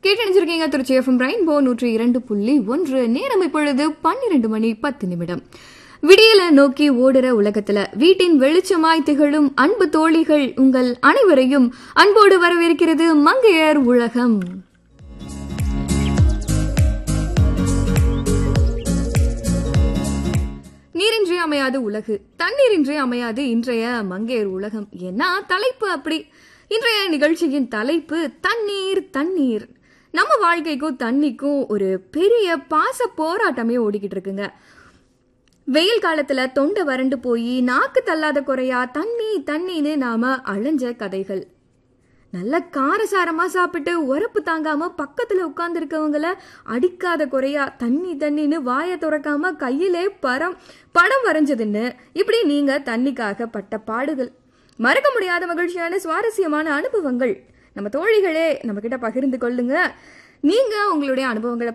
கேட்டணிஞ்சிருக்கீங்க Trichy FM rainbow நூற்றி இரண்டு புள்ளி ஒன்று நேரம் இப்பொழுது பன்னிரண்டு மணி பத்து நிமிடம் விடியல நோக்கி ஓடுற உலகத்துல வீட்டின் வெளிச்சமாய் திகழும் அன்பு தோழிகள் உங்கள் அனைவரையும் அன்போடு வரவேற்கிறது மங்கையர் உலகம் நீரின்றி அமையாது உலகு தண்ணீரின்றி அமையாது இன்றைய மங்கையர் உலகம் ஏன்னா தலைப்பு அப்படி இன்றைய நிகழ்ச்சியின் தலைப்பு தண்ணீர் தண்ணீர் நம்ம வாழ்க்கைக்கும் தண்ணிக்கும் ஒரு பெரிய பாச போராட்டமே ஓடிக்கிட்டு இருக்குங்க வெயில் காலத்துல தொண்டை வறண்டு போய் நாக்கு தள்ளாத குறையா தண்ணி தண்ணின்னு நாம அலைஞ்ச கதைகள் நல்ல காரசாரமா சாப்பிட்டு உரப்பு தாங்காம பக்கத்துல உட்கார்ந்துருக்கவங்கள அடிக்காத குறையா தண்ணி தண்ணின்னு வாயை திறக்காம கையிலே பரம் படம் வரைஞ்சதுன்னு இப்படி நீங்க தண்ணிக்காக பட்ட பாடுகள் மறக்க முடியாத மகிழ்ச்சியான சுவாரஸ்யமான அனுபவங்கள் நம்ம தோழிகளே நம்ம கிட்ட பகிர்ந்து கொள்ளுங்க நீங்க உங்களுடைய அனுபவங்களை